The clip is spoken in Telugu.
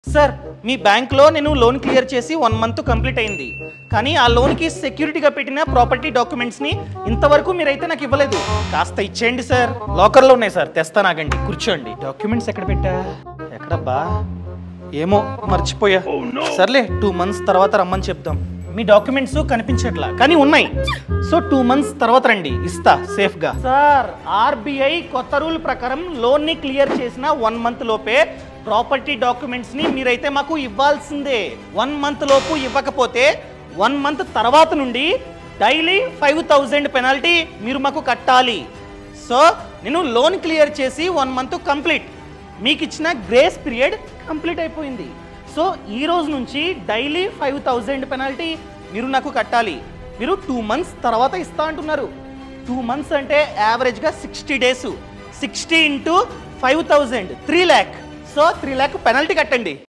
సార్ మీ బ్యాంక్లో నేను లోన్ క్లియర్ చేసి వన్ మంత్ కంప్లీట్ అయింది కానీ ఆ లోన్కి సెక్యూరిటీగా పెట్టిన ప్రాపర్టీ డాక్యుమెంట్స్ని ఇంతవరకు మీరైతే నాకు ఇవ్వలేదు కాస్త ఇచ్చేయండి సార్ లాకర్లో ఉన్నాయి సార్ తెస్తా నాగండి కూర్చోండి డాక్యుమెంట్స్ ఎక్కడ పెట్టా ఎక్కడబ్బా ఏమో మర్చిపోయా సర్లే టూ మంత్స్ తర్వాత రమ్మని చెప్దాం మీ డాక్యుమెంట్స్ కనిపించట్లా కానీ ఉన్నాయి సో టూ మంత్స్ తర్వాత రండి ఇస్తా సేఫ్ గా సార్ ఆర్బీఐ కొత్త రూల్ ప్రకారం లోన్ ని క్లియర్ చేసిన వన్ మంత్ లోపే ప్రాపర్టీ డాక్యుమెంట్స్ ని మీరైతే మాకు ఇవ్వాల్సిందే వన్ మంత్ లోపు ఇవ్వకపోతే వన్ మంత్ తర్వాత నుండి డైలీ ఫైవ్ థౌజండ్ పెనాల్టీ మీరు మాకు కట్టాలి సో నేను లోన్ క్లియర్ చేసి వన్ మంత్ కంప్లీట్ మీకు ఇచ్చిన గ్రేస్ పీరియడ్ కంప్లీట్ అయిపోయింది సో ఈ రోజు నుంచి డైలీ ఫైవ్ థౌజండ్ పెనాల్టీ మీరు నాకు కట్టాలి మీరు టూ మంత్స్ తర్వాత ఇస్తా అంటున్నారు టూ మంత్స్ అంటే యావరేజ్గా sixty days sixty into five thousand three lakh so three lakh penalty కట్టండి